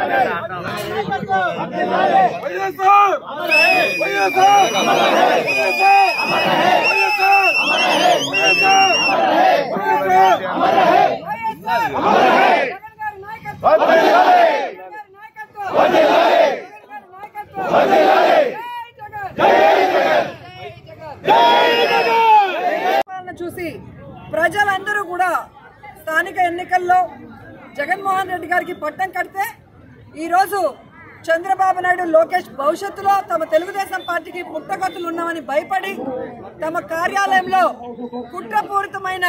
వైఎస్ఆర్ వైఎస్ఆర్ వైఎస్ఆర్ వైఎస్ఆర్ పరిపాలన చూసి ప్రజలందరూ కూడా స్థానిక ఎన్నికల్లో జగన్మోహన్ రెడ్డి గారికి పట్టం కడితే ఈరోజు చంద్రబాబు నాయుడు లోకేష్ భవిష్యత్తులో తమ తెలుగుదేశం పార్టీకి పుట్టగతులు ఉన్నామని భయపడి తమ కార్యాలయంలో కుట్రపూరితమైన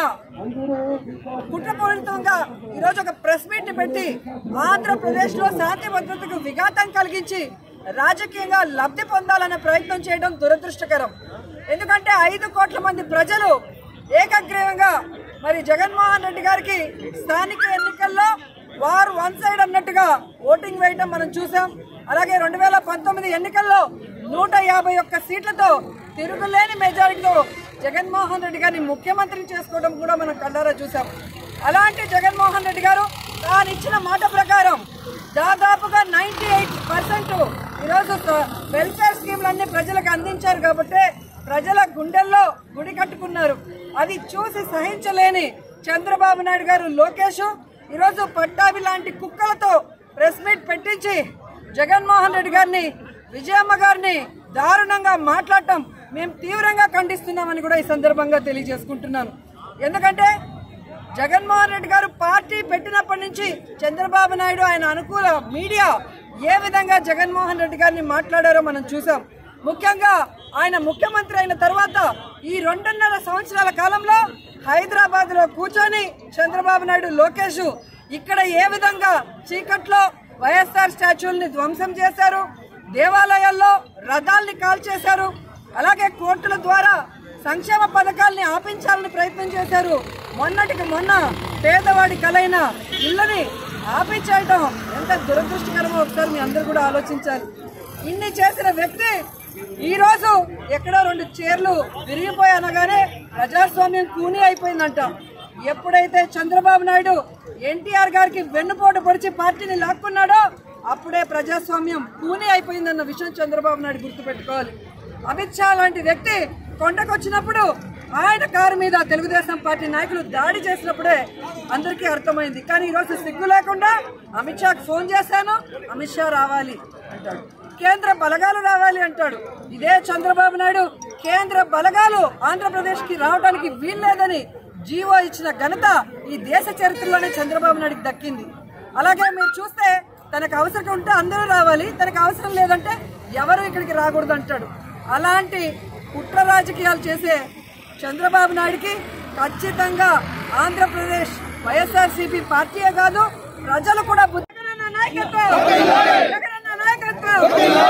కుట్రపూరితంగా ఈరోజు ఒక ప్రెస్ మీట్ ని పెట్టి ఆంధ్రప్రదేశ్ లో శాంతి భద్రతకు విఘాతం కలిగించి రాజకీయంగా లబ్ధి పొందాలనే ప్రయత్నం చేయడం దురదృష్టకరం ఎందుకంటే ఐదు కోట్ల మంది ప్రజలు ఏకగ్రీవంగా మరి జగన్మోహన్ రెడ్డి గారికి స్థానిక ఎన్నికల్లో వారు వన్ సైడ్ అన్నట్టుగా ఓటింగ్ వేయటం మనం చూసాం అలాగే రెండు వేల పంతొమ్మిది ఎన్నికల్లో నూట యాభై ఒక్క సీట్లతో తిరుగులేని మెజారిటీతో జగన్మోహన్ రెడ్డి గారిని ముఖ్యమంత్రిని చేసుకోవడం కూడా మనం కళ్ళారా చూసాం అలాంటి జగన్మోహన్ రెడ్డి గారు తాను ఇచ్చిన మాట ప్రకారం దాదాపుగా నైన్టీ ఎయిట్ పర్సెంట్ ఈరోజు స- వెల్ఫేర్ స్కీమ్లన్నీ ప్రజలకు అందించారు కాబట్టి ప్రజల గుండెల్లో గుడి కట్టుకున్నారు అది చూసి సహించలేని చంద్రబాబు నాయుడు గారు లోకేష్ ఈరోజు పట్టాభి లాంటి కుక్కలతో ప్రెస్ మీట్ పెట్టించి జగన్మోహన్ రెడ్డి గారిని విజయమ్మ గారిని దారుణంగా మాట్లాడటం మేము తీవ్రంగా ఖండిస్తున్నామని కూడా ఈ సందర్భంగా తెలియజేసుకుంటున్నాను ఎందుకంటే జగన్మోహన్ రెడ్డి గారు పార్టీ పెట్టినప్పటి నుంచి చంద్రబాబు నాయుడు ఆయన అనుకూల మీడియా ఏ విధంగా జగన్మోహన్ రెడ్డి గారిని మాట్లాడారో మనం చూసాం ముఖ్యంగా ఆయన ముఖ్యమంత్రి అయిన తర్వాత ఈ రెండున్నర సంవత్సరాల కాలంలో హైదరాబాద్ లో కూర్చొని చంద్రబాబు నాయుడు లోకేష్ ఇక్కడ ఏ విధంగా చీకట్లో వైఎస్ఆర్ స్టాచ్యూల్ని ధ్వంసం చేశారు దేవాలయాల్లో రథాల్ని కాల్చేశారు అలాగే కోర్టుల ద్వారా సంక్షేమ పథకాల్ని ఆపించాలని ప్రయత్నం చేశారు మొన్నటికి మొన్న పేదవాడి కలైన ఇళ్ళని ఆపించేయటం ఎంత దురదృష్టకరమో ఒకసారి మీ అందరూ కూడా ఆలోచించాలి ఇన్ని చేసిన వ్యక్తి ఈ రోజు ఎక్కడో రెండు చీరలు విరిగిపోయి అనగానే ప్రజాస్వామ్యం కూని అయిపోయిందంట ఎప్పుడైతే చంద్రబాబు నాయుడు ఎన్టీఆర్ గారికి వెన్నుపోటు పొడిచి పార్టీని లాక్కున్నాడో అప్పుడే ప్రజాస్వామ్యం కూని అయిపోయిందన్న విషయం చంద్రబాబు నాయుడు గుర్తుపెట్టుకోవాలి అమిత్ షా లాంటి వ్యక్తి కొండకు వచ్చినప్పుడు ఆయన కారు మీద తెలుగుదేశం పార్టీ నాయకులు దాడి చేసినప్పుడే అందరికీ అర్థమైంది కానీ ఈరోజు సిగ్గు లేకుండా అమిత్ షాకి ఫోన్ చేశాను అమిత్ షా రావాలి అంటాడు కేంద్ర బలగాలు రావాలి అంటాడు ఇదే చంద్రబాబు నాయుడు కేంద్ర బలగాలు ఆంధ్రప్రదేశ్ కి రావడానికి వీల్లేదని జీవో ఇచ్చిన ఘనత ఈ దేశ చరిత్రలోనే చంద్రబాబు నాయుడుకి దక్కింది అలాగే మీరు చూస్తే తనకు అవసరం ఉంటే అందరూ రావాలి తనకు అవసరం లేదంటే ఎవరు ఇక్కడికి రాకూడదు అంటాడు అలాంటి కుట్ర రాజకీయాలు చేసే చంద్రబాబు నాయుడికి ఖచ్చితంగా ఆంధ్రప్రదేశ్ వైఎస్ఆర్సీపీ పార్టీయే కాదు ప్రజలు కూడా బుద్ధి జగనన్న నాయకత్వం జగనన్న నాయకత్వం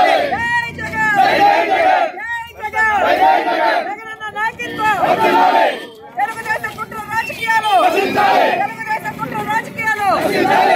జై జగన్ జై జగన్ జగనన్న నాయకత్వం తెలుగుదేశం కుట్ర రాజకీయాలు తెలుగుదేశం కుట్ర రాజకీయాలు